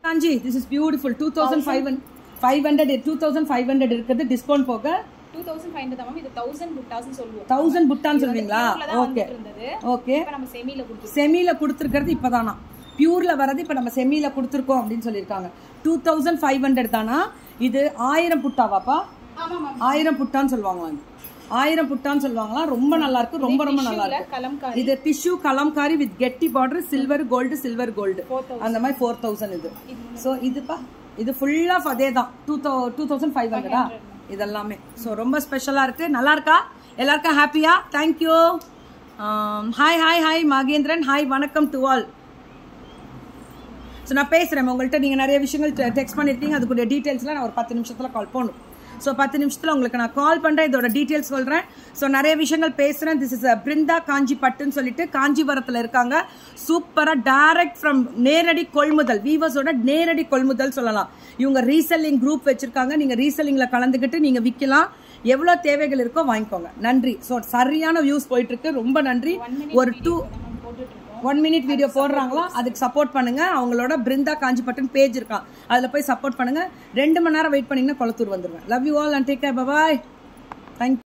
Kanchi this is beautiful two thousand five five hundred two thousand five hundred இருக்குது discount போக two thousand five hundred ma'am இது thousand புட்டாஸ்னு சொல்லுவோம் thousand புட்டான்னு சொல்வீங்களா Pure ல தான் okay வந்துட்டு இருந்தது ஓகே இப்போ நம்ம செமில கொடுத்துருக்கோம் செமியில கொடுத்துருக்கிறது இப்பதானா பியூர்ல வரது இப்ப நம்ம செமியில கொடுத்துருக்கோம் அப்படின்னு சொல்லியிருக்காங்க டூ தௌசண்ட் ஃபைவ் ஹண்ட்ரட் தானா இது ஆயிரம் புட்டாவாப்பா ஆமா மேம் ஆயிரம் புட்டான்னு சொல்லுவாங்க ஆயிரம் புட்டான்னு சொல்லுவாங்களா ரொம்ப நல்லா இருக்கு ரொம்ப ரொம்ப நல்லா இருக்கு கலம்காரி இது டிஷ்யூ கலம்காரி வித் கெட்டி border silver gold silver gold அந்த மாதிரி ஃபோர் தௌசண்ட் இது ஸோ இதுப்பா இது ஃபுல்லா அதே தான் two thou two thousand five ஹண்ட்ரடா இதெல்லாமே ஸோ ரொம்ப ஸ்பெஷலா இருக்கு நல்லா இருக்கா எல்லாருக்கும் ஹாப்பியா thank you hi hi hi Mahendran hi வணக்கம் டு ஆல் ஸோ நான் பேசுகிறேன் உங்கள்கிட்ட நீங்கள் நிறைய விஷயங்கள் டெக்ஸ்ட் பண்ணியிருக்கீங்க அதுக்குரிய டீட்டெயில்ஸ்லாம் நான் ஒரு பத்து நிமிஷத்தில் கால் பண்ணணும் ஸோ பத்து நிமிஷத்தில் உங்களுக்கு நான் கால் பண்ணுறேன் இதோட டீட்டெயில்ஸ் சொல்கிறேன் ஸோ நிறைய விஷயங்கள் பேசுகிறேன் திஸ் இஸ் பிருந்தா காஞ்சி பட்டுன்னு சொல்லிட்டு காஞ்சிபுரத்தில் இருக்காங்க சூப்பராக டைரக்ட் ஃப்ரம் நேரடி கொள்முதல் வீவர்ஸோட நேரடி கொள்முதல் சொல்லலாம் இவங்க ரீசெல்லிங் குரூப் வச்சுருக்காங்க நீங்கள் ரீசெல்லிங்கில் கலந்துக்கிட்டு நீங்கள் விற்கலாம் எவ்வளோ தேவைகள் இருக்கோ வாங்கிக்கோங்க நன்றி ஸோ சரியான வியூஸ் போயிட்டுருக்கு ரொம்ப நன்றி ஒரு டூ போட்டுட்டு இருக்கோம் ஒன் மினிட் வீடியோ போடுறாங்களா அதுக்கு சப்போர்ட் பண்ணுங்க அவங்களோட பிருந்தா காஞ்சிபட்டன் பேஜ் இருக்கான் அதில் போய் சப்போர்ட் பண்ணுங்க ரெண்டு மணி நேரம் வெயிட் பண்ணீங்கன்னா கொளத்தூர் வந்துருவேன் love you all and take care bye thank